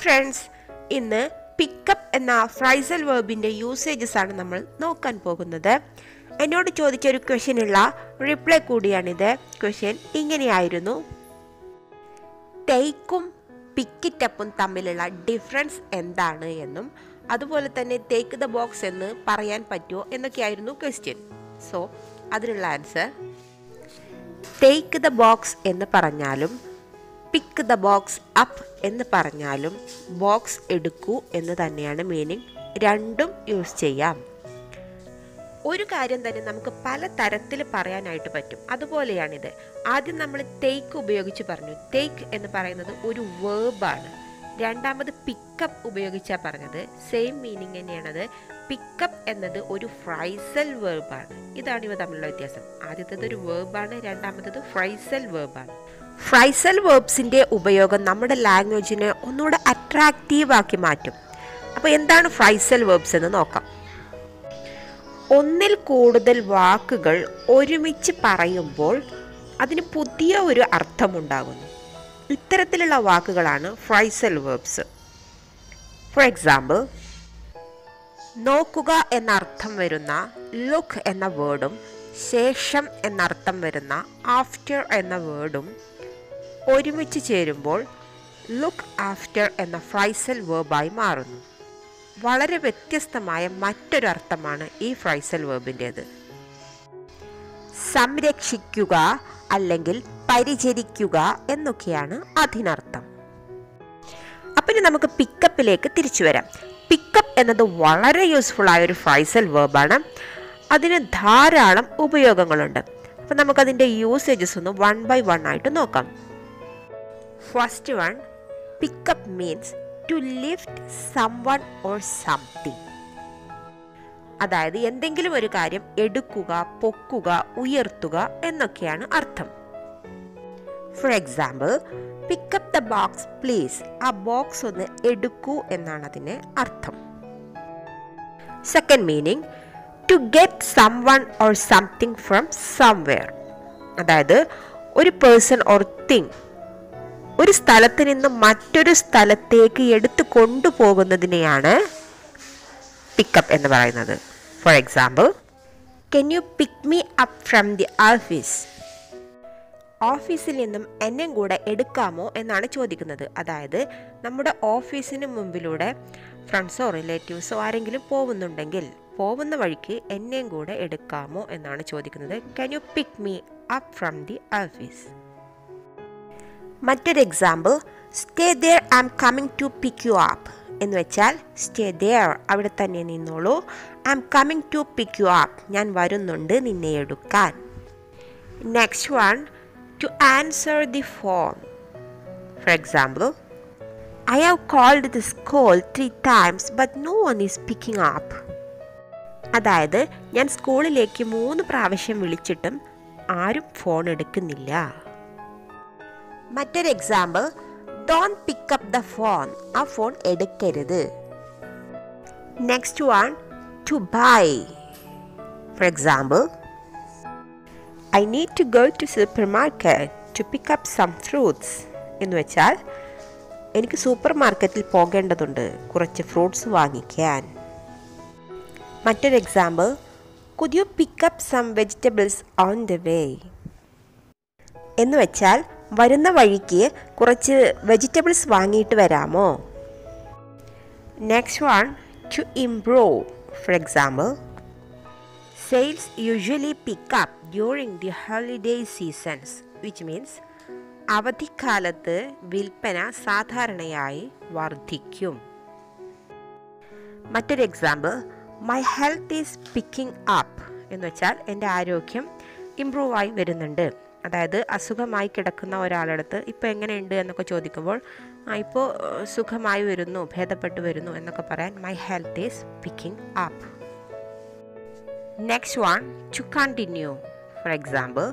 friends ഇന്ന് pickup എന്ന phrasal വേർബിൻ്റെ usages ആണ് നമ്മൾ നോക്കാൻ പോകുന്നത് എന്നോട് ചോദിച്ച ഒരു ക്വസ്റ്റ്യനുള്ള റിപ്ലൈ കൂടിയാണിത് ക്വസ്റ്റ്യൻ ഇങ്ങനെയായിരുന്നു ടേക്കും പിക്കിറ്റപ്പും തമ്മിലുള്ള ഡിഫറൻസ് എന്താണ് എന്നും അതുപോലെ തന്നെ ടേക്ക് ദ ബോക്സ് എന്ന് പറയാൻ പറ്റുമോ എന്നൊക്കെയായിരുന്നു ക്വസ്റ്റ്യൻ സോ അതിനുള്ള ആൻസർ ടേക്ക് ദ ബോക്സ് എന്ന് പറഞ്ഞാലും പിക്ക് ദ ബോക്സ് അപ്പ് എന്ന് പറഞ്ഞാലും ബോക്സ് എടുക്കൂ എന്ന് തന്നെയാണ് മീനിങ് രണ്ടും യൂസ് ചെയ്യാം ഒരു കാര്യം തന്നെ നമുക്ക് പല തരത്തിൽ പറയാനായിട്ട് പറ്റും അതുപോലെയാണിത് ആദ്യം നമ്മൾ ടേക്ക് ഉപയോഗിച്ച് പറഞ്ഞു ടേക്ക് എന്ന് പറയുന്നത് ഒരു വേർബാണ് രണ്ടാമത് പിക്കപ്പ് ഉപയോഗിച്ചാണ് പറഞ്ഞത് സെയിം മീനിങ് തന്നെയാണത് പിക്കപ്പ് എന്നത് ഒരു ഫ്രൈസൽ വേർബാണ് ഇതാണ് ഇവ തമ്മിലുള്ള വ്യത്യാസം ആദ്യത്തേത് ഒരു വേർബാണ് രണ്ടാമത്തേത് ഫ്രൈസൽ വേർബാണ് ഫ്രൈസൽ വേർബ്സിൻ്റെ ഉപയോഗം നമ്മുടെ ലാംഗ്വേജിനെ ഒന്നുകൂടെ അട്രാക്റ്റീവ് ആക്കി മാറ്റും അപ്പോൾ എന്താണ് ഫ്രൈസൽ വേർബ്സ് എന്ന് നോക്കാം ഒന്നിൽ കൂടുതൽ വാക്കുകൾ ഒരുമിച്ച് പറയുമ്പോൾ അതിന് പുതിയ ഒരു അർത്ഥമുണ്ടാകുന്നു ഇത്തരത്തിലുള്ള വാക്കുകളാണ് ഫ്രൈസൽ വേർബ്സ് ഫോർ എക്സാമ്പിൾ നോക്കുക എന്ന അർത്ഥം വരുന്ന ലുക്ക് എന്ന വേർഡും ശേഷം എന്നർത്ഥം വരുന്ന ആഫ്റ്റർ എന്ന വേർഡും ഒരുമിച്ച് ചേരുമ്പോൾ ലുക്ക് ആഫ്റ്റർ എന്ന ഫ്രൈസൽ വേർബായി മാറുന്നു വളരെ വ്യത്യസ്തമായ മറ്റൊരു അർത്ഥമാണ് ഈ ഫ്രൈസൽ വേർബിൻ്റേത് സംരക്ഷിക്കുക അല്ലെങ്കിൽ പരിചരിക്കുക എന്നൊക്കെയാണ് അതിനർത്ഥം അപ്പം ഇനി നമുക്ക് പിക്കപ്പിലേക്ക് തിരിച്ചു വരാം പിക്കപ്പ് എന്നത് വളരെ യൂസ്ഫുൾ ആയ ഒരു ഫ്രൈസൽ വേർബാണ് അതിന് ധാരാളം ഉപയോഗങ്ങളുണ്ട് അപ്പം നമുക്കതിൻ്റെ യൂസേജസ് ഒന്ന് വൺ ബൈ വൺ ആയിട്ട് നോക്കാം first one pick up means to lift someone or something അതായത് എന്തെങ്കിലും ഒരു കാര്യം എടുക്കുക പൊക്കുക ഉയർത്തുക എന്നൊക്കെയാണ് അർത്ഥം for example pick up the box please ആ ബോക്സ് ഒന്ന് എടുക്കൂ എന്നാണ് അതിന് അർത്ഥം second meaning to get someone or something from somewhere അതായത് ഒരു പേഴ്സൺ ഓർ തിങ് ഒരു സ്ഥലത്ത് നിന്ന് മറ്റൊരു സ്ഥലത്തേക്ക് എടുത്തു കൊണ്ടുപോകുന്നതിനെയാണ് പിക്കപ്പ് എന്ന് പറയുന്നത് for example can you pick me up from the office ഓഫീസിൽ നിന്നും എന്നെ കൂടെ എടുക്കാമോ എന്നാണ് ചോദിക്കുന്നത് അതായത് നമ്മുടെ ഓഫീസിന് മുമ്പിലൂടെ ഫ്രണ്ട്സോ റിലേറ്റീവ്സോ ആരെങ്കിലും പോകുന്നുണ്ടെങ്കിൽ പോകുന്ന വഴിക്ക് എന്നെയും കൂടെ എടുക്കാമോ എന്നാണ് ചോദിക്കുന്നത് can you pick me up from the office മറ്റൊരു example stay there I'm coming to pick you up എന്ന് വെച്ചാൽ സ്റ്റേ ദർ അവിടെ തന്നെ നിന്നോളൂ I'm coming to pick you up ഞാൻ വരുന്നുണ്ട് നിന്നെ എടുക്കാൻ next one to answer the phone for example I have called this call three times but no one is picking up അതായത് ഞാൻ സ്കൂളിലേക്ക് മൂന്ന് പ്രാവശ്യം വിളിച്ചിട്ടും ആരും ഫോൺ എടുക്കുന്നില്ല മറ്റൊരു example don't pick up the phone ആ ഫോൺ എടുക്കരുത് next one to by for example I need to go to supermarket to pick up some fruits എന്ന് വെച്ചാൽ എനിക്ക് സൂപ്പർ മാർക്കറ്റിൽ പോകേണ്ടതുണ്ട് കുറച്ച് ഫ്രൂട്ട്സ് വാങ്ങിക്കാൻ മറ്റൊരു example could you pick up some vegetables on the way എന്ന് വെച്ചാൽ വരുന്ന വഴിക്ക് കുറച്ച് വെജിറ്റബിൾസ് വാങ്ങിയിട്ട് വരാമോ next one to improve for example sales usually pick up during the holiday seasons which means അവധിക്കാലത്ത് വിൽപ്പന സാധാരണയായി വർദ്ധിക്കും മറ്റൊരു example my health is picking up എന്ന് വെച്ചാൽ എൻ്റെ ആരോഗ്യം ഇമ്പ്രൂവ് ആയി വരുന്നുണ്ട് അതായത് അസുഖമായി കിടക്കുന്ന ഒരാളടുത്ത് ഇപ്പോൾ എങ്ങനെയുണ്ട് എന്നൊക്കെ ചോദിക്കുമ്പോൾ ആ ഇപ്പോൾ സുഖമായി വരുന്നു ഭേദപ്പെട്ടു വരുന്നു എന്നൊക്കെ പറയാൻ my health is picking up next one to continue for example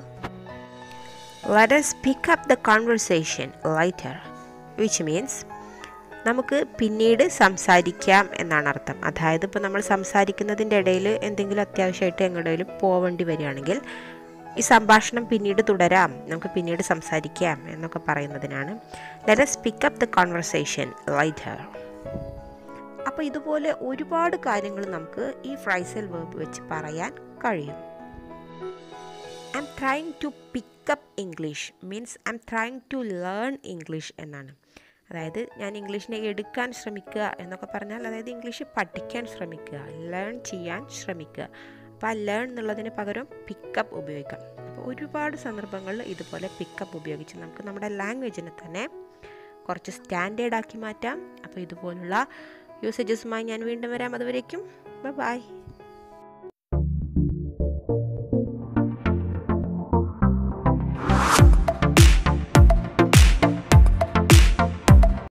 let us pick up the conversation later which means നമുക്ക് പിന്നീട് സംസാരിക്കാം എന്നാണ് അർത്ഥം അതായത് ഇപ്പോൾ നമ്മൾ സംസാരിക്കുന്നതിൻ്റെ ഇടയിൽ എന്തെങ്കിലും അത്യാവശ്യമായിട്ട് എങ്ങോട്ടെങ്കിലും പോവേണ്ടി വരികയാണെങ്കിൽ ഈ സംഭാഷണം പിന്നീട് തുടരാം നമുക്ക് പിന്നീട് സംസാരിക്കാം എന്നൊക്കെ പറയുന്നതിനാണ് let's pick up the conversation later അപ്പോൾ ഇതുപോലെ ഒരുപാട് കാര്യങ്ങൾ നമുക്ക് ഈ ഫ്രൈസൽ വേർബ് വെച്ച് പറയാൻ കഴിയും I'm trying to pick up English means I'm trying to learn English എന്നാണ് അതായത് ഞാൻ ഇംഗ്ലീഷിനെ എടുക്കാൻ ശ്രമിക്കുക എന്നൊക്കെ പറഞ്ഞാൽ അതായത് ഇംഗ്ലീഷ് പഠിക്കാൻ ശ്രമിക്കുക ലേൺ ചെയ്യാൻ ശ്രമിക്കുക അപ്പോൾ ആ ലേൺ എന്നുള്ളതിന് പകരം പിക്കപ്പ് ഉപയോഗിക്കാം അപ്പോൾ ഒരുപാട് സന്ദർഭങ്ങളിൽ ഇതുപോലെ പിക്കപ്പ് ഉപയോഗിച്ച് നമുക്ക് നമ്മുടെ ലാംഗ്വേജിനെ തന്നെ കുറച്ച് സ്റ്റാൻഡേർഡ് ആക്കി മാറ്റാം അപ്പോൾ ഇതുപോലുള്ള യൂസേജസുമായി ഞാൻ വീണ്ടും വരാം അതുവരേക്കും ബൈ